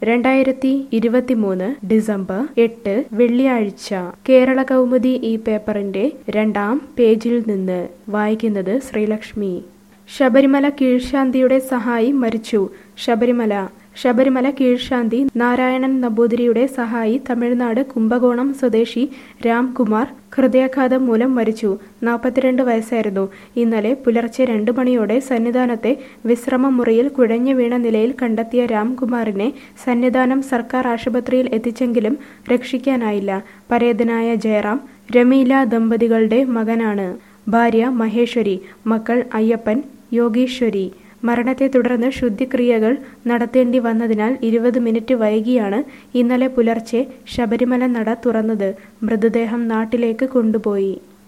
രണ്ടായിരത്തി ഇരുപത്തിമൂന്ന് ഡിസംബർ എട്ട് വെള്ളിയാഴ്ച കേരള കൗമുദി ഈ പേപ്പറിന്റെ രണ്ടാം പേജിൽ നിന്ന് വായിക്കുന്നത് ശ്രീലക്ഷ്മി ശബരിമല കീഴ്ശാന്തിയുടെ സഹായി മരിച്ചു ശബരിമല ശബരിമല കീഴ്ശാന്തി നാരായണൻ നമ്പൂതിരിയുടെ സഹായി തമിഴ്നാട് കുംഭകോണം സ്വദേശി രാംകുമാർ ഹൃദയാഘാതം മൂലം മരിച്ചു നാൽപ്പത്തിരണ്ട് വയസ്സായിരുന്നു ഇന്നലെ പുലർച്ചെ രണ്ട് മണിയോടെ സന്നിധാനത്തെ വിശ്രമ മുറിയിൽ കുഴഞ്ഞു വീണ നിലയിൽ കണ്ടെത്തിയ രാംകുമാറിനെ സന്നിധാനം സർക്കാർ ആശുപത്രിയിൽ എത്തിച്ചെങ്കിലും രക്ഷിക്കാനായില്ല പരേതനായ ജയറാം രമീല ദമ്പതികളുടെ മകനാണ് ഭാര്യ മഹേശ്വരി മക്കൾ അയ്യപ്പൻ യോഗീശ്വരി മരണത്തെ തുടർന്ന് ശുദ്ധിക്രിയകൾ നടത്തേണ്ടി വന്നതിനാൽ ഇരുപത് മിനിറ്റ് വൈകിയാണ് ഇന്നലെ പുലർച്ചെ ശബരിമല നട തുറന്നത് മൃതദേഹം നാട്ടിലേക്ക് കൊണ്ടുപോയി